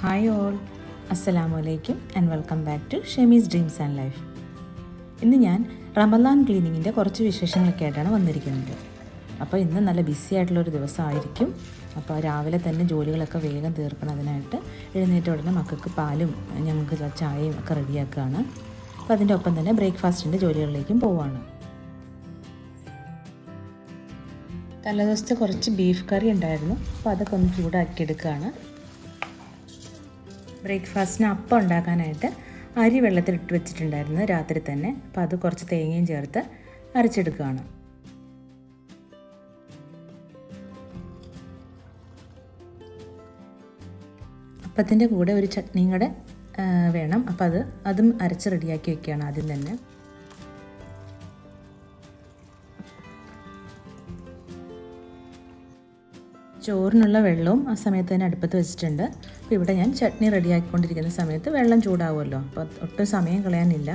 hi all അസ്സലാമു അലൈക്കും and welcome back to Shemi's dreams and life ഇന്ന് ഞാൻ റമലാൻ ക്ലീനിങ്ങിൻ്റെ കുറച്ച് വിശേഷങ്ങളൊക്കെ ആയിട്ടാണ് വന്നിരിക്കുന്നത് അപ്പോൾ ഇന്ന് നല്ല ബിസി ആയിട്ടുള്ളൊരു ദിവസമായിരിക്കും അപ്പോൾ രാവിലെ തന്നെ ജോലികളൊക്കെ വേഗം തീർക്കണം അതിനായിട്ട് എഴുന്നേറ്റ ഉടനെ മക്കൾക്ക് പാലും ഞങ്ങൾക്ക് ചായയും ഒക്കെ റെഡിയാക്കുകയാണ് അപ്പോൾ അതിൻ്റെ ഒപ്പം തന്നെ ബ്രേക്ക്ഫാസ്റ്റിൻ്റെ ജോലികളിലേക്കും പോവുകയാണ് തലേദിവസത്തെ കുറച്ച് ബീഫ് കറി ഉണ്ടായിരുന്നു അപ്പോൾ അതൊക്കെ ഒന്ന് ചൂടാക്കി എടുക്കുകയാണ് ബ്രേക്ക്ഫാസ്റ്റിന് അപ്പം ഉണ്ടാക്കാനായിട്ട് അരി വെള്ളത്തിലിട്ട് വെച്ചിട്ടുണ്ടായിരുന്നു രാത്രി തന്നെ അപ്പോൾ അത് കുറച്ച് തേങ്ങയും ചേർത്ത് അരച്ചെടുക്കുകയാണ് അപ്പത്തിൻ്റെ കൂടെ ഒരു ചട്നിയും കൂടെ വേണം അപ്പോൾ അത് അതും അരച്ച് റെഡിയാക്കി വെക്കുകയാണ് ആദ്യം തന്നെ ചോറിനുള്ള വെള്ളവും ആ സമയത്ത് തന്നെ അടുപ്പത്ത് വെച്ചിട്ടുണ്ട് അപ്പോൾ ഇവിടെ ഞാൻ ചട്നി റെഡിയാക്കിക്കൊണ്ടിരിക്കുന്ന സമയത്ത് വെള്ളം ചൂടാവുമല്ലോ അപ്പോൾ ഒട്ടും സമയം കളയാനില്ല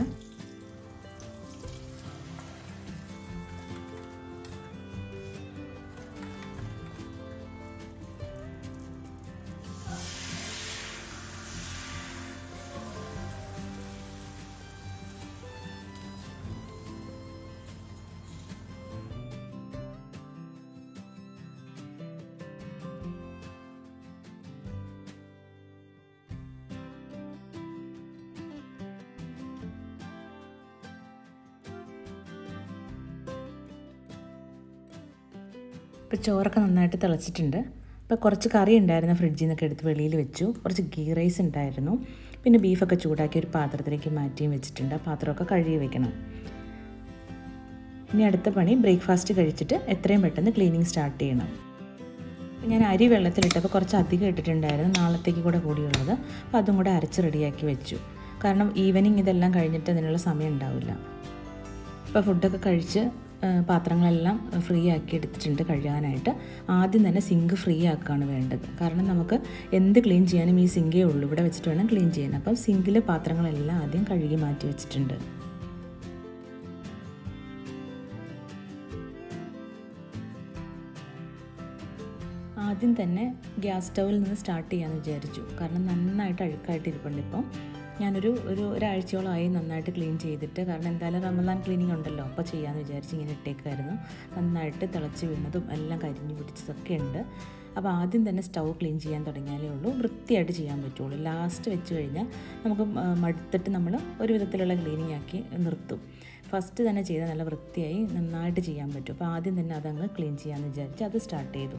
ഇപ്പോൾ ചോറൊക്കെ നന്നായിട്ട് തിളച്ചിട്ടുണ്ട് ഇപ്പോൾ കുറച്ച് കറി ഉണ്ടായിരുന്നു ഫ്രിഡ്ജിൽ നിന്നൊക്കെ എടുത്ത് വെളിയിൽ വെച്ചു കുറച്ച് ഗീ റൈസ് ഉണ്ടായിരുന്നു പിന്നെ ബീഫൊക്കെ ചൂടാക്കി ഒരു പാത്രത്തിലേക്ക് മാറ്റിയും വെച്ചിട്ടുണ്ട് ആ പാത്രമൊക്കെ കഴുകി വെക്കണം ഇനി അടുത്ത പണി ബ്രേക്ക്ഫാസ്റ്റ് കഴിച്ചിട്ട് എത്രയും പെട്ടെന്ന് ക്ലീനിങ് സ്റ്റാർട്ട് ചെയ്യണം ഞാൻ അരി വെള്ളത്തിലിട്ടപ്പോൾ കുറച്ച് അധികം ഇട്ടിട്ടുണ്ടായിരുന്നു നാളത്തേക്ക് കൂടെ കൂടിയുള്ളത് അപ്പോൾ അതും കൂടെ അരച്ച് റെഡിയാക്കി വെച്ചു കാരണം ഈവനിങ് ഇതെല്ലാം കഴിഞ്ഞിട്ട് അതിനുള്ള സമയം ഉണ്ടാവില്ല ഇപ്പോൾ ഫുഡൊക്കെ കഴിച്ച് പാത്രങ്ങളെല്ലാം ഫ്രീ ആക്കി എടുത്തിട്ടുണ്ട് കഴുകാനായിട്ട് ആദ്യം തന്നെ സിങ്ക് ഫ്രീ ആക്കുകയാണ് വേണ്ടത് കാരണം നമുക്ക് എന്ത് ക്ലീൻ ചെയ്യാനും ഈ സിങ്കേ ഉള്ളൂ ഇവിടെ വെച്ചിട്ട് വേണം ക്ലീൻ ചെയ്യാൻ അപ്പം സിങ്കിലെ പാത്രങ്ങളെല്ലാം ആദ്യം കഴുകി മാറ്റി വെച്ചിട്ടുണ്ട് ആദ്യം തന്നെ ഗ്യാസ് സ്റ്റൗവിൽ നിന്ന് സ്റ്റാർട്ട് ചെയ്യാമെന്ന് വിചാരിച്ചു കാരണം നന്നായിട്ട് അഴുക്കായിട്ട് ഇരിപ്പുണ്ട് ഇപ്പം ഞാനൊരു ഒരു ഒരാഴ്ചയോളമായി നന്നായിട്ട് ക്ലീൻ ചെയ്തിട്ട് കാരണം എന്തായാലും റമദാൻ ക്ലീനിങ് ഉണ്ടല്ലോ അപ്പോൾ ചെയ്യാമെന്ന് വിചാരിച്ച് ഇങ്ങനെ ഇട്ടേക്കായിരുന്നു നന്നായിട്ട് തിളച്ച് വീണതും എല്ലാം കരിഞ്ഞു പിടിച്ചതൊക്കെ ഉണ്ട് അപ്പോൾ ആദ്യം തന്നെ സ്റ്റൗ ക്ലീൻ ചെയ്യാൻ തുടങ്ങിയാലേ ഉള്ളൂ വൃത്തിയായിട്ട് ചെയ്യാൻ പറ്റുള്ളൂ ലാസ്റ്റ് വെച്ച് കഴിഞ്ഞാൽ നമുക്ക് മടുത്തിട്ട് നമ്മൾ ഒരു വിധത്തിലുള്ള ക്ലീനിങ് ആക്കി നിർത്തും ഫസ്റ്റ് തന്നെ ചെയ്താൽ നല്ല വൃത്തിയായി നന്നായിട്ട് ചെയ്യാൻ പറ്റും അപ്പോൾ ആദ്യം തന്നെ അതങ്ങ് ക്ലീൻ ചെയ്യാമെന്ന് വിചാരിച്ച് അത് സ്റ്റാർട്ട് ചെയ്തു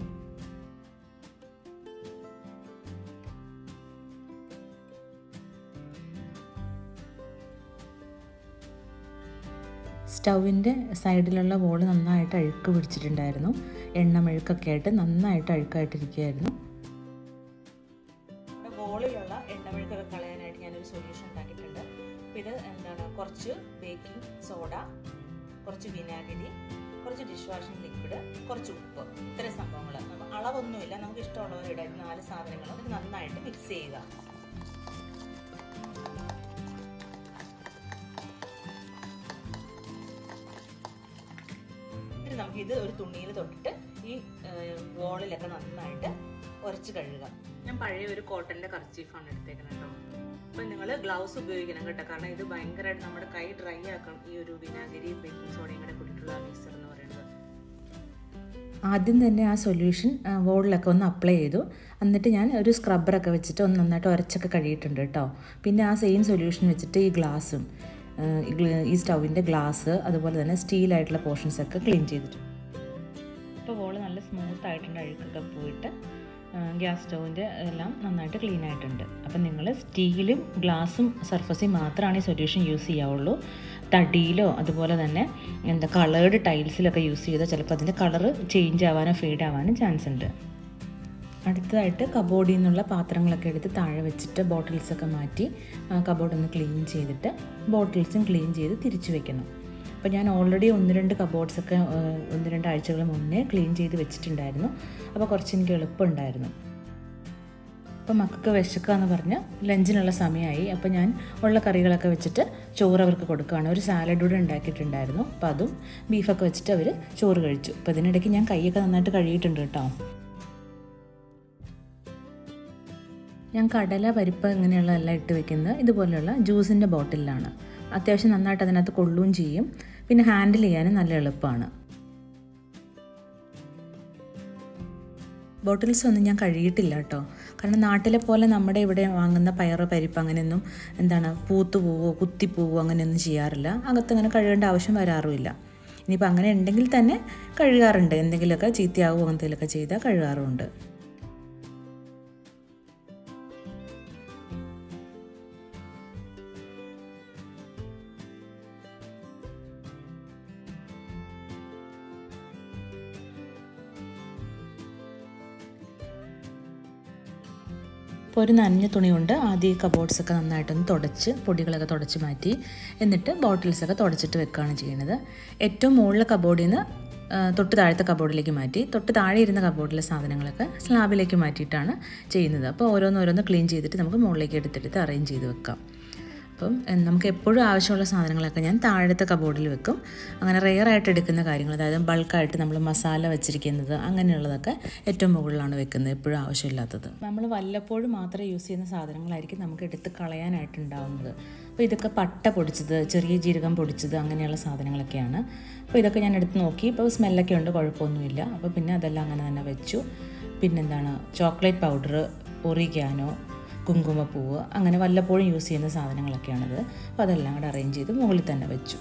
സ്റ്റൗവിൻ്റെ സൈഡിലുള്ള വോള് നന്നായിട്ട് അഴുക്ക് പിടിച്ചിട്ടുണ്ടായിരുന്നു എണ്ണമെഴുക്കൊക്കെ ആയിട്ട് നന്നായിട്ട് അഴുക്കായിട്ടിരിക്കുകയായിരുന്നു വോളിലുള്ള എണ്ണമെഴുക്കൊക്കെ കളയാനായിട്ട് ഞാനൊരു സൊല്യൂഷൻ ഉണ്ടാക്കിയിട്ടുണ്ട് ഇത് എന്താണ് കുറച്ച് ബേക്കിംഗ് സോഡ കുറച്ച് വിനാഗിരി കുറച്ച് ഡിഷ് വാഷിംഗ് ലിക്വിഡ് കുറച്ച് ഉപ്പ് ഇത്രയും സംഭവങ്ങൾ അളവൊന്നുമില്ല നമുക്ക് ഇഷ്ടമുള്ളവർ ഇടാൻ നാല് സാധനങ്ങളും നന്നായിട്ട് മിക്സ് ചെയ്യുക നമുക്ക് ഇത് ഒരു തുണിയിൽ തൊട്ടിട്ട് ഈ വോളിലൊക്കെ നന്നായിട്ട് ഉരച്ച് കഴുകുക ഞാൻ പഴയ ഒരു കോട്ടന്റെ കർച്ചീഫാണ് എടുത്തേക്കുന്നത് കേട്ടോ അപ്പൊ നിങ്ങൾ ഗ്ലൗസ് ഉപയോഗിക്കണം കേട്ടോ കാരണം ഇത് ഭയങ്കരമായിട്ട് നമ്മുടെ കൈ ഡ്രൈ ആക്കണം ഈ ഒരു വിനാഗിരിയും ബേക്കിംഗ് സോഡയും കൂടെ കൂട്ടിയിട്ടുള്ള മിക്സർ എന്ന് പറയുന്നത് ആദ്യം തന്നെ ആ സൊല്യൂഷൻ വോളിലൊക്കെ ഒന്ന് അപ്ലൈ ചെയ്തു എന്നിട്ട് ഞാൻ ഒരു സ്ക്രബ്ബറൊക്കെ വെച്ചിട്ട് ഒന്ന് നന്നായിട്ട് ഉരച്ചൊക്കെ കഴുകിയിട്ടുണ്ട് കേട്ടോ പിന്നെ ആ സെയിം സൊല്യൂഷൻ വെച്ചിട്ട് ഈ ഗ്ലാസും ഈ സ്റ്റൗവിൻ്റെ ഗ്ലാസ് അതുപോലെ തന്നെ സ്റ്റീലായിട്ടുള്ള പോർഷൻസ് ഒക്കെ ക്ലീൻ ചെയ്തിട്ടുണ്ട് ഇപ്പോൾ വോള് നല്ല സ്മൂത്ത് ആയിട്ടുണ്ട് അഴുക്കൊക്കെ പോയിട്ട് ഗ്യാസ് സ്റ്റൗവിൻ്റെ എല്ലാം നന്നായിട്ട് ക്ലീൻ ആയിട്ടുണ്ട് അപ്പം നിങ്ങൾ സ്റ്റീലും ഗ്ലാസും സർഫസും മാത്രമാണ് ഈ സൊല്യൂഷൻ യൂസ് ചെയ്യാവുള്ളൂ തടിയിലോ അതുപോലെ തന്നെ എന്താ കളേർഡ് ടൈൽസിലൊക്കെ യൂസ് ചെയ്താൽ ചിലപ്പോൾ അതിൻ്റെ കളറ് ചേഞ്ച് ആവാനോ ഫെയ്ഡ് ആവാനും ചാൻസ് ഉണ്ട് അടുത്തതായിട്ട് കബോർഡിൽ നിന്നുള്ള പാത്രങ്ങളൊക്കെ എടുത്ത് താഴെ വെച്ചിട്ട് ബോട്ടിൽസൊക്കെ മാറ്റി കബോർഡ് ഒന്ന് ക്ലീൻ ചെയ്തിട്ട് ബോട്ടിൽസും ക്ലീൻ ചെയ്ത് തിരിച്ചു വെക്കണം അപ്പോൾ ഞാൻ ഓൾറെഡി ഒന്ന് രണ്ട് കബോർഡ്സൊക്കെ ഒന്ന് രണ്ട് ആഴ്ചകൾ മുന്നേ ക്ലീൻ ചെയ്ത് വെച്ചിട്ടുണ്ടായിരുന്നു അപ്പോൾ കുറച്ച് എനിക്ക് എളുപ്പമുണ്ടായിരുന്നു അപ്പോൾ മക്കൾക്ക് വിശക്കുക എന്ന് പറഞ്ഞ് ലഞ്ചിനുള്ള സമയമായി അപ്പോൾ ഞാൻ ഉള്ള കറികളൊക്കെ വെച്ചിട്ട് ചോറ് അവർക്ക് കൊടുക്കുകയാണ് ഒരു സാലഡ് കൂടെ ഉണ്ടാക്കിയിട്ടുണ്ടായിരുന്നു അപ്പോൾ അതും ബീഫൊക്കെ വെച്ചിട്ട് അവർ ചോറ് കഴിച്ചു അപ്പോൾ ഇതിനിടയ്ക്ക് ഞാൻ കൈയൊക്കെ നന്നായിട്ട് കഴുകിയിട്ടുണ്ട് കേട്ടോ ഞാൻ കടല പരിപ്പ് ഇങ്ങനെയുള്ളതെല്ലാം ഇട്ട് വെക്കുന്നത് ഇതുപോലെയുള്ള ജ്യൂസിൻ്റെ ബോട്ടിലാണ് അത്യാവശ്യം നന്നായിട്ട് അതിനകത്ത് കൊള്ളുകയും ചെയ്യും പിന്നെ ഹാൻഡിൽ ചെയ്യാനും നല്ല എളുപ്പമാണ് ബോട്ടിൽസ് ഒന്നും ഞാൻ കഴുകിയിട്ടില്ല കേട്ടോ കാരണം നാട്ടിലെ പോലെ നമ്മുടെ ഇവിടെ വാങ്ങുന്ന പയറ് പരിപ്പ് അങ്ങനെയൊന്നും എന്താണ് പൂത്തു പോവോ കുത്തിപ്പോവോ അങ്ങനെയൊന്നും ചെയ്യാറില്ല അകത്ത് അങ്ങനെ കഴുകേണ്ട ആവശ്യം വരാറുമില്ല ഇനിയിപ്പോൾ അങ്ങനെ ഉണ്ടെങ്കിൽ തന്നെ കഴുകാറുണ്ട് എന്തെങ്കിലുമൊക്കെ ചീത്തയാവുമോ എന്തെങ്കിലുമൊക്കെ ചെയ്താൽ കഴുകാറുമുണ്ട് അപ്പോൾ ഒരു നനഞ്ഞ തുണി കൊണ്ട് ആദ്യം ഈ കബോർഡ്സൊക്കെ നന്നായിട്ടൊന്ന് തുടച്ച് പൊടികളൊക്കെ തുടച്ച് മാറ്റി എന്നിട്ട് ബോട്ടിൽസൊക്കെ തുടച്ചിട്ട് വെക്കുകയാണ് ചെയ്യുന്നത് ഏറ്റവും മുകളിലെ കബോർഡിൽ നിന്ന് തൊട്ട് താഴത്തെ കബോർഡിലേക്ക് മാറ്റി തൊട്ട് താഴെ ഇരുന്ന കബോർഡിലെ സാധനങ്ങളൊക്കെ സ്ലാബിലേക്ക് മാറ്റിയിട്ടാണ് ചെയ്യുന്നത് അപ്പോൾ ഓരോന്നോരോന്ന് ക്ലീൻ ചെയ്തിട്ട് നമുക്ക് മുകളിലേക്ക് എടുത്തെടുത്ത് അറേഞ്ച് ചെയ്ത് വെക്കാം അപ്പം നമുക്ക് എപ്പോഴും ആവശ്യമുള്ള സാധനങ്ങളൊക്കെ ഞാൻ താഴത്തെ കബോർഡിൽ വെക്കും അങ്ങനെ റെയർ ആയിട്ട് എടുക്കുന്ന കാര്യങ്ങൾ അതായത് ബൾക്കായിട്ട് നമ്മൾ മസാല വെച്ചിരിക്കുന്നത് അങ്ങനെയുള്ളതൊക്കെ ഏറ്റവും മുകളിലാണ് വെക്കുന്നത് എപ്പോഴും ആവശ്യമില്ലാത്തത് നമ്മൾ വല്ലപ്പോഴും മാത്രം യൂസ് ചെയ്യുന്ന സാധനങ്ങളായിരിക്കും നമുക്ക് എടുത്ത് കളയാനായിട്ടുണ്ടാവുന്നത് അപ്പോൾ ഇതൊക്കെ പട്ട പൊടിച്ചത് ചെറിയ ജീരകം പൊടിച്ചത് അങ്ങനെയുള്ള സാധനങ്ങളൊക്കെയാണ് അപ്പോൾ ഇതൊക്കെ ഞാൻ എടുത്ത് നോക്കി ഇപ്പോൾ സ്മെല്ലൊക്കെ ഉണ്ട് കുഴപ്പമൊന്നുമില്ല അപ്പോൾ പിന്നെ അതെല്ലാം അങ്ങനെ തന്നെ വെച്ചു പിന്നെന്താണ് ചോക്ലേറ്റ് പൗഡർ ഒറിഗാനോ കുങ്കുമപ്പൂവ് അങ്ങനെ വല്ലപ്പോഴും യൂസ് ചെയ്യുന്ന സാധനങ്ങളൊക്കെയാണിത് അപ്പോൾ അതെല്ലാം കൂടെ അറേഞ്ച് ചെയ്ത് മുകളിൽ തന്നെ വെച്ചു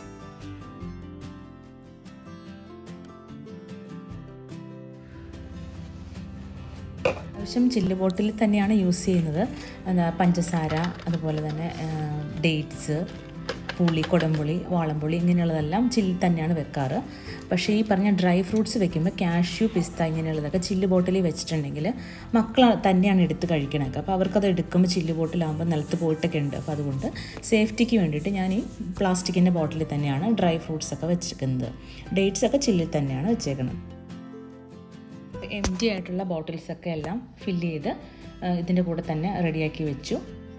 ആവശ്യം ചില്ല് ബോട്ടിൽ തന്നെയാണ് യൂസ് ചെയ്യുന്നത് എന്താ പഞ്ചസാര അതുപോലെ തന്നെ ഡേറ്റ്സ് പുളി കൊടംപുളി വാളംപുളി ഇങ്ങനെയുള്ളതെല്ലാം ചില്ലിൽ തന്നെയാണ് വെക്കാറ് പക്ഷേ ഈ പറഞ്ഞ ഡ്രൈ ഫ്രൂട്ട്സ് വെക്കുമ്പോൾ കാഷ്യൂ പിസ്ത ഇങ്ങനെയുള്ളതൊക്കെ ചില്ല് ബോട്ടിലിൽ വെച്ചിട്ടുണ്ടെങ്കിൽ മക്കൾ തന്നെയാണ് എടുത്ത് കഴിക്കണതൊക്കെ അപ്പോൾ അവർക്കത് എടുക്കുമ്പോൾ ചില്ല് ബോട്ടിലാകുമ്പോൾ നിലത്ത് പോയിട്ടൊക്കെ ഉണ്ട് അപ്പോൾ അതുകൊണ്ട് സേഫ്റ്റിക്ക് വേണ്ടിയിട്ട് ഞാൻ ഈ പ്ലാസ്റ്റിക്കിൻ്റെ ബോട്ടിലിൽ തന്നെയാണ് ഡ്രൈ ഫ്രൂട്ട്സ് ഒക്കെ വെച്ചിരിക്കുന്നത് ഡേറ്റ്സ് ഒക്കെ ചില്ലിൽ തന്നെയാണ് വെച്ചേക്കുന്നത് എം ടി ആയിട്ടുള്ള ബോട്ടിൽസൊക്കെ എല്ലാം ഫില്ല് ചെയ്ത് ഇതിൻ്റെ കൂടെ തന്നെ റെഡിയാക്കി വെച്ചു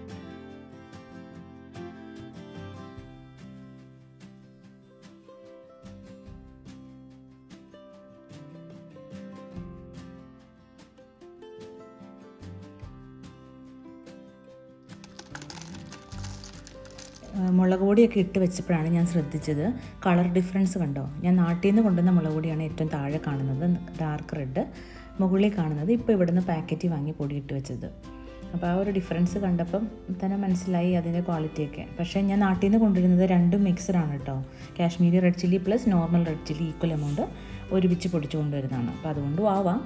മുളക് പൊടിയൊക്കെ ഇട്ട് വെച്ചപ്പോഴാണ് ഞാൻ ശ്രദ്ധിച്ചത് കളർ ഡിഫറൻസ് കണ്ടോ ഞാൻ നാട്ടിൽ നിന്ന് കൊണ്ടുവന്ന മുളക് പൊടിയാണ് ഏറ്റവും താഴെ കാണുന്നത് ഡാർക്ക് റെഡ് മുകളിൽ കാണുന്നത് ഇപ്പോൾ ഇവിടുന്ന് പാക്കറ്റിൽ വാങ്ങി പൊടി ഇട്ട് വെച്ചത് അപ്പോൾ ആ ഒരു ഡിഫറൻസ് കണ്ടപ്പം തന്നെ മനസ്സിലായി അതിൻ്റെ ക്വാളിറ്റിയൊക്കെ പക്ഷേ ഞാൻ നാട്ടിൽ നിന്ന് കൊണ്ടുവരുന്നത് രണ്ടും മിക്സഡാണ് കേട്ടോ Kashmiri red chilli plus normal red chilli equal amount ഒരുമിച്ച് പൊടിച്ചു കൊണ്ടുവരുന്നതാണ് അപ്പോൾ അതുകൊണ്ടും ആവാം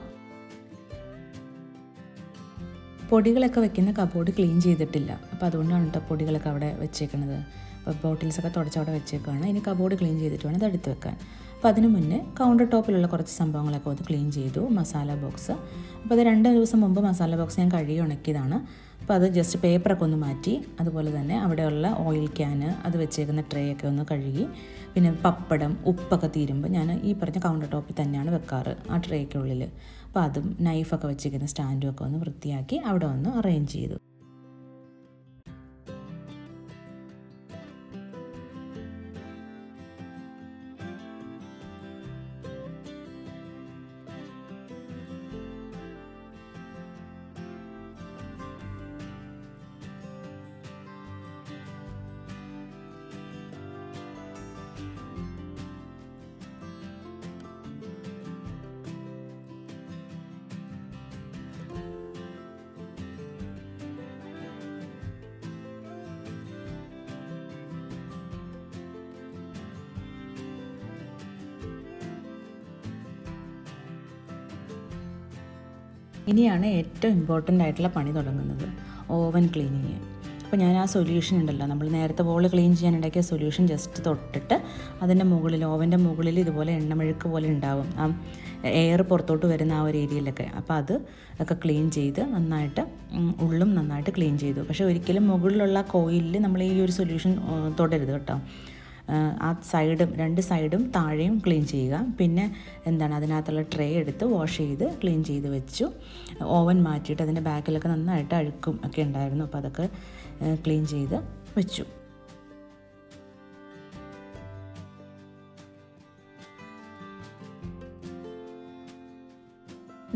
പൊടികളൊക്കെ വെക്കുന്ന കബോർഡ് ക്ലീൻ ചെയ്തിട്ടില്ല അപ്പോൾ അതുകൊണ്ടാണ് കേട്ടോ പൊടികളൊക്കെ അവിടെ വെച്ചേക്കുന്നത് അപ്പോൾ ബോട്ടിൽസൊക്കെ തുടച്ച് അവിടെ വെച്ചേക്കാണ് ഇനി കബോർഡ് ക്ലീൻ ചെയ്തിട്ട് വേണം ഇത് എടുത്ത് വെക്കാൻ അപ്പോൾ അതിന് മുന്നേ കൗണ്ടർ ടോപ്പിലുള്ള കുറച്ച് സംഭവങ്ങളൊക്കെ ഒന്ന് ക്ലീൻ ചെയ്തു മസാല ബോക്സ് അപ്പോൾ അത് രണ്ട് ദിവസം മുമ്പ് മസാല ബോക്സ് ഞാൻ കഴുകി ഉണക്കിയതാണ് അപ്പോൾ അത് ജസ്റ്റ് പേപ്പറൊക്കെ ഒന്ന് മാറ്റി അതുപോലെ തന്നെ അവിടെയുള്ള ഓയിൽ ക്യാന് അത് വെച്ചേക്കുന്ന ട്രേ ഒക്കെ ഒന്ന് കഴുകി പിന്നെ പപ്പടം ഉപ്പൊക്കെ തീരുമ്പോൾ ഞാൻ ഈ പറഞ്ഞ കൗണ്ടർ ടോപ്പിൽ തന്നെയാണ് വെക്കാറ് ആ ട്രേക്കുള്ളിൽ അപ്പോൾ അതും നൈഫൊക്കെ വെച്ചിരിക്കുന്ന സ്റ്റാൻഡും ഒക്കെ ഒന്ന് വൃത്തിയാക്കി അവിടെ ഒന്ന് അറേഞ്ച് ചെയ്തു ഇനിയാണ് ഏറ്റവും ഇമ്പോർട്ടൻ്റ് ആയിട്ടുള്ള പണി തുടങ്ങുന്നത് ഓവൻ ക്ലീനിങ് അപ്പോൾ ഞാൻ ആ സൊല്യൂഷൻ ഉണ്ടല്ലോ നമ്മൾ നേരത്തെ വോള് ക്ലീൻ ചെയ്യാൻ ഉണ്ടാക്കിയ സൊല്യൂഷൻ ജസ്റ്റ് തൊട്ടിട്ട് അതിൻ്റെ മുകളിൽ ഓവൻ്റെ മുകളിൽ ഇതുപോലെ എണ്ണമെഴുക്ക് പോലെ ഉണ്ടാവും ആ എയർ പുറത്തോട്ട് വരുന്ന ആ ഒരു ഏരിയയിലൊക്കെ അപ്പോൾ അത് ഒക്കെ ക്ലീൻ ചെയ്ത് നന്നായിട്ട് ഉം, ഉള്ളും നന്നായിട്ട് ക്ലീൻ ചെയ്തു പക്ഷേ ഒരിക്കലും മുകളിലുള്ള കോയിലിൽ നമ്മൾ ഈ ഒരു സൊല്യൂഷൻ തൊടരുത് കേട്ടോ ആ സൈഡും രണ്ട് സൈഡും താഴെയും ക്ലീൻ ചെയ്യുക പിന്നെ എന്താണ് അതിനകത്തുള്ള ട്രേ എടുത്ത് വാഷ് ചെയ്ത് ക്ലീൻ ചെയ്ത് വെച്ചു ഓവൻ മാറ്റിയിട്ട് അതിൻ്റെ ബാക്കിലൊക്കെ നന്നായിട്ട് അഴുക്കും ഒക്കെ ഉണ്ടായിരുന്നു അപ്പോൾ അതൊക്കെ ക്ലീൻ ചെയ്ത് വെച്ചു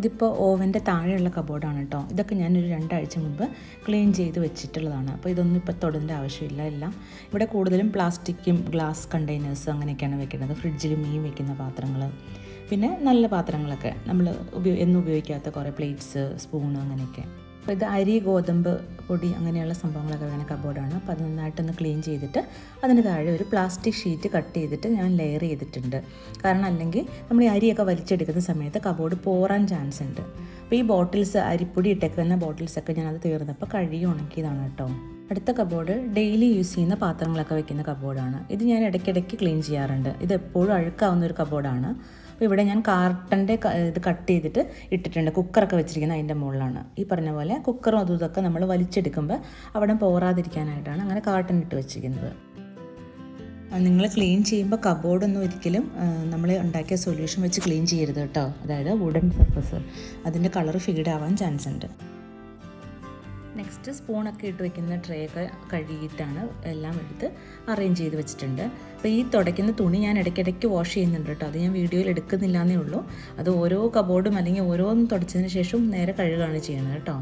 ഇതിപ്പോൾ ഓവൻ്റെ താഴെയുള്ള കബോർഡാണ് കേട്ടോ ഇതൊക്കെ ഞാനൊരു രണ്ടാഴ്ച മുമ്പ് ക്ലീൻ ചെയ്ത് വെച്ചിട്ടുള്ളതാണ് അപ്പോൾ ഇതൊന്നും ഇപ്പോൾ തൊടേണ്ട ആവശ്യമില്ല എല്ലാം ഇവിടെ കൂടുതലും പ്ലാസ്റ്റിക്കും ഗ്ലാസ് കണ്ടെയ്നേഴ്സ് അങ്ങനെയൊക്കെയാണ് വെക്കുന്നത് ഫ്രിഡ്ജിൽ മീൻ വെക്കുന്ന പാത്രങ്ങൾ പിന്നെ നല്ല പാത്രങ്ങളൊക്കെ നമ്മൾ ഉപയോ എന്നും ഉപയോഗിക്കാത്ത കുറേ പ്ലേറ്റ്സ് സ്പൂണ് അങ്ങനെയൊക്കെ അപ്പോൾ ഇത് അരി ഗോതമ്പ് പൊടി അങ്ങനെയുള്ള സംഭവങ്ങളൊക്കെ വേണേൽ കബോർഡാണ് അപ്പോൾ അത് നന്നായിട്ടൊന്ന് ക്ലീൻ ചെയ്തിട്ട് അതിന് താഴെ ഒരു പ്ലാസ്റ്റിക് ഷീറ്റ് കട്ട് ചെയ്തിട്ട് ഞാൻ ലെയർ ചെയ്തിട്ടുണ്ട് കാരണം അല്ലെങ്കിൽ നമ്മൾ ഈ അരിയൊക്കെ വലിച്ചെടുക്കുന്ന സമയത്ത് കബോർഡ് പോറാൻ ചാൻസ് ഉണ്ട് അപ്പോൾ ഈ ബോട്ടിൽസ് അരിപ്പൊടി ഇട്ടേക്കുന്ന ബോട്ടിൽസൊക്കെ ഞാനത് തീർന്നപ്പോൾ കഴുകി ഉണക്കിയതാണ് കേട്ടോ അടുത്ത കബോർഡ് ഡെയിലി യൂസ് ചെയ്യുന്ന പാത്രങ്ങളൊക്കെ വെക്കുന്ന കബോർഡാണ് ഇത് ഞാൻ ഇടയ്ക്കിടയ്ക്ക് ക്ലീൻ ചെയ്യാറുണ്ട് ഇത് എപ്പോഴും അഴുക്കാവുന്ന ഒരു കബോർഡാണ് അപ്പോൾ ഇവിടെ ഞാൻ കാർട്ടൻ്റെ ഇത് കട്ട് ചെയ്തിട്ട് ഇട്ടിട്ടുണ്ട് കുക്കറൊക്കെ വെച്ചിരിക്കുന്നത് അതിൻ്റെ മുകളിലാണ് ഈ പറഞ്ഞ പോലെ കുക്കറും അതും ഇതൊക്കെ നമ്മൾ വലിച്ചെടുക്കുമ്പോൾ അവിടെ പോറാതിരിക്കാനായിട്ടാണ് അങ്ങനെ കാർട്ടൻ ഇട്ട് വെച്ചിരിക്കുന്നത് നിങ്ങൾ ക്ലീൻ ചെയ്യുമ്പോൾ കബോർഡൊന്നും ഒരിക്കലും നമ്മൾ ഉണ്ടാക്കിയ സൊല്യൂഷൻ വെച്ച് ക്ലീൻ ചെയ്യരുത് കേട്ടോ അതായത് വുഡൻ സർഫസ് അതിൻ്റെ കളർ ഫീഡ് ആവാൻ ചാൻസ് ഉണ്ട് നെക്സ്റ്റ് സ്പൂണൊക്കെ ഇട്ട് വെക്കുന്ന ട്രേ ഒക്കെ കഴുകിയിട്ടാണ് എല്ലാം എടുത്ത് അറേഞ്ച് ചെയ്ത് വെച്ചിട്ടുണ്ട് അപ്പോൾ ഈ തുടയ്ക്കുന്ന തുണി ഞാൻ ഇടയ്ക്കിടയ്ക്ക് വാഷ് ചെയ്യുന്നുണ്ട് കേട്ടോ അത് ഞാൻ വീഡിയോയിൽ എടുക്കുന്നില്ല എന്നേ ഉള്ളൂ അത് ഓരോ കബോർഡും അല്ലെങ്കിൽ ഓരോന്നും തുടച്ചതിന് ശേഷം നേരെ കഴുകുകയാണ് ചെയ്യുന്നത് കേട്ടോ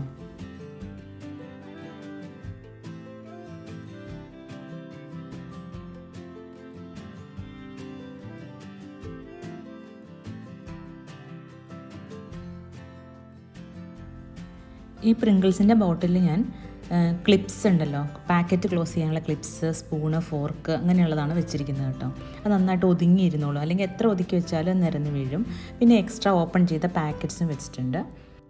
ഈ പ്രിങ്കിൾസിൻ്റെ ബോട്ടിലിൽ ഞാൻ ക്ലിപ്സ് ഉണ്ടല്ലോ പാക്കറ്റ് ക്ലോസ് ചെയ്യാനുള്ള ക്ലിപ്സ് സ്പൂണ് ഫോർക്ക് അങ്ങനെയുള്ളതാണ് വെച്ചിരിക്കുന്നത് കേട്ടോ അത് നന്നായിട്ട് ഒതുങ്ങിയിരുന്നോളൂ അല്ലെങ്കിൽ എത്ര ഒതുക്കി വെച്ചാലും നിരന്ന് വീഴും പിന്നെ എക്സ്ട്രാ ഓപ്പൺ ചെയ്ത പാക്കറ്റ്സും വെച്ചിട്ടുണ്ട്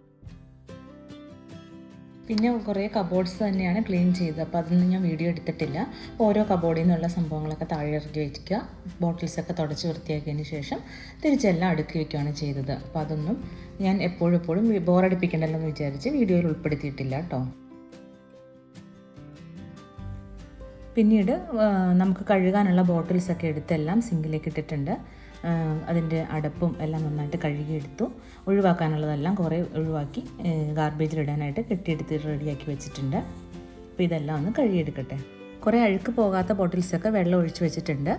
പിന്നെ കുറേ കബോർഡ്സ് തന്നെയാണ് ക്ലീൻ ചെയ്തത് അപ്പോൾ അതൊന്നും ഞാൻ വീഡിയോ എടുത്തിട്ടില്ല ഓരോ കബോർഡിൽ നിന്നുള്ള സംഭവങ്ങളൊക്കെ താഴെ ഇറക്കി വയ്ക്കുക ബോട്ടിൽസൊക്കെ തുടച്ച് വൃത്തിയാക്കിയതിന് ശേഷം തിരിച്ചെല്ലാം അടുക്കി വയ്ക്കുകയാണ് ചെയ്തത് അപ്പോൾ അതൊന്നും ഞാൻ എപ്പോഴും എപ്പോഴും ബോറടിപ്പിക്കണ്ടല്ലോ എന്ന് വിചാരിച്ച് വീഡിയോയിൽ ഉൾപ്പെടുത്തിയിട്ടില്ല കേട്ടോ പിന്നീട് നമുക്ക് കഴുകാനുള്ള ബോട്ടിൽസൊക്കെ എടുത്തെല്ലാം സിങ്കിലേക്ക് ഇട്ടിട്ടുണ്ട് അതിൻ്റെ അടപ്പും എല്ലാം നന്നായിട്ട് കഴുകിയെടുത്തു ഒഴിവാക്കാനുള്ളതെല്ലാം കുറേ ഒഴിവാക്കി ഗാർബേജിലിടാനായിട്ട് കെട്ടിയെടുത്ത് റെഡിയാക്കി വെച്ചിട്ടുണ്ട് അപ്പോൾ ഇതെല്ലാം ഒന്ന് കഴുകിയെടുക്കട്ടെ കുറേ അഴുക്ക് പോകാത്ത ബോട്ടിൽസൊക്കെ വെള്ളം ഒഴിച്ച് വെച്ചിട്ടുണ്ട്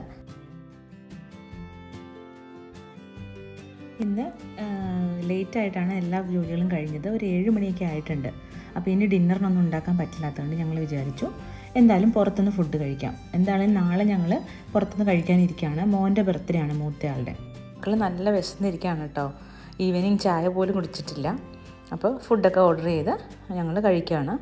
ഇന്ന് ലേറ്റായിട്ടാണ് എല്ലാ ജോലികളും കഴിഞ്ഞത് ഒരു ഏഴ് മണിയൊക്കെ ആയിട്ടുണ്ട് അപ്പോൾ ഇനി ഡിന്നറിനൊന്നും ഉണ്ടാക്കാൻ പറ്റില്ലാത്തതുകൊണ്ട് ഞങ്ങൾ വിചാരിച്ചു എന്തായാലും പുറത്തുനിന്ന് ഫുഡ് കഴിക്കാം എന്തായാലും നാളെ ഞങ്ങൾ പുറത്തുനിന്ന് കഴിക്കാനിരിക്കുകയാണ് മോൻ്റെ ബർത്ത്ഡേ ആണ് മൂത്തയാളുടെ മക്കൾ നല്ല വിശന്നിരിക്കുകയാണ് കേട്ടോ ഈവനിങ് ചായ പോലും കുടിച്ചിട്ടില്ല അപ്പോൾ ഫുഡൊക്കെ ഓർഡർ ചെയ്ത് ഞങ്ങൾ കഴിക്കുകയാണ്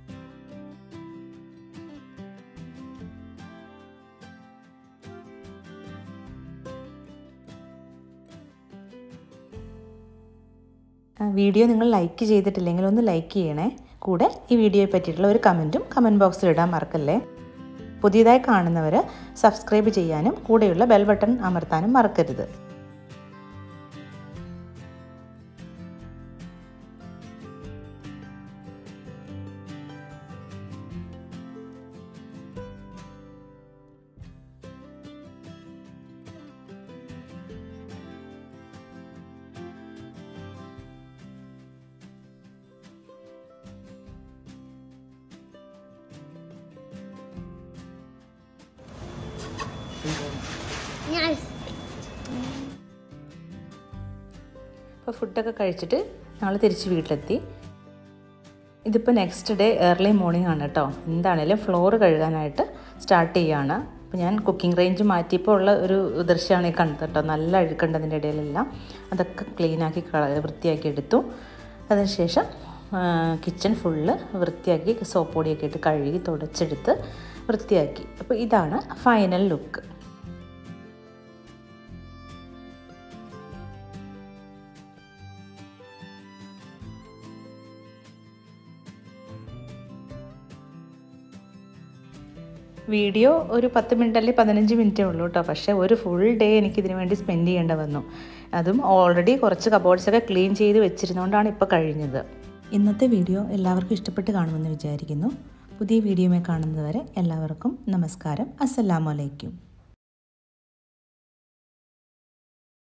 വീഡിയോ നിങ്ങൾ ലൈക്ക് ചെയ്തിട്ടില്ലെങ്കിൽ ഒന്ന് ലൈക്ക് ചെയ്യണേ കൂടെ ഈ വീഡിയോയെ പറ്റിയിട്ടുള്ള ഒരു കമൻറ്റും കമൻറ്റ് ബോക്സിൽ ഇടാൻ മറക്കല്ലേ പുതിയതായി കാണുന്നവർ സബ്സ്ക്രൈബ് ചെയ്യാനും കൂടെയുള്ള ബെൽ ബട്ടൺ അമർത്താനും മറക്കരുത് അപ്പോൾ ഫുഡൊക്കെ കഴിച്ചിട്ട് ഞങ്ങൾ തിരിച്ച് വീട്ടിലെത്തി ഇതിപ്പോൾ നെക്സ്റ്റ് ഡേ ഏർലി മോർണിംഗ് ആണ് കേട്ടോ എന്താണേലും ഫ്ലോർ കഴുകാനായിട്ട് സ്റ്റാർട്ട് ചെയ്യുകയാണ് അപ്പോൾ ഞാൻ കുക്കിംഗ് റേഞ്ച് മാറ്റിയപ്പോൾ ഉള്ള ഒരു ദൃശ്യമാണ് ഈ കണ്ടത് കേട്ടോ നല്ല അഴുക്കുണ്ട് അതിൻ്റെ ഇടയിലെല്ലാം അതൊക്കെ ക്ലീനാക്കി വൃത്തിയാക്കി എടുത്തു അതിനുശേഷം കിച്ചൺ ഫുള്ള് വൃത്തിയാക്കി സോപ്പ് പൊടിയൊക്കെ ഇട്ട് കഴുകി തുടച്ചെടുത്ത് വൃത്തിയാക്കി അപ്പോൾ ഇതാണ് ഫൈനൽ ലുക്ക് വീഡിയോ ഒരു പത്ത് മിനിറ്റ് അല്ലെങ്കിൽ പതിനഞ്ച് മിനിറ്റേ ഉള്ളൂ കേട്ടോ പക്ഷേ ഒരു ഫുൾ ഡേ എനിക്ക് ഇതിനു വേണ്ടി സ്പെൻഡ് ചെയ്യേണ്ട വന്നു അതും ഓൾറെഡി കുറച്ച് കബോർഡ്സൊക്കെ ക്ലീൻ ചെയ്ത് വെച്ചിരുന്നുകൊണ്ടാണ് ഇപ്പോൾ കഴിഞ്ഞത് ഇന്നത്തെ വീഡിയോ എല്ലാവർക്കും ഇഷ്ടപ്പെട്ട് കാണുമെന്ന് വിചാരിക്കുന്നു പുതിയ വീഡിയോയുമായി കാണുന്നതുവരെ എല്ലാവർക്കും നമസ്കാരം അസ്സലാമലൈക്കും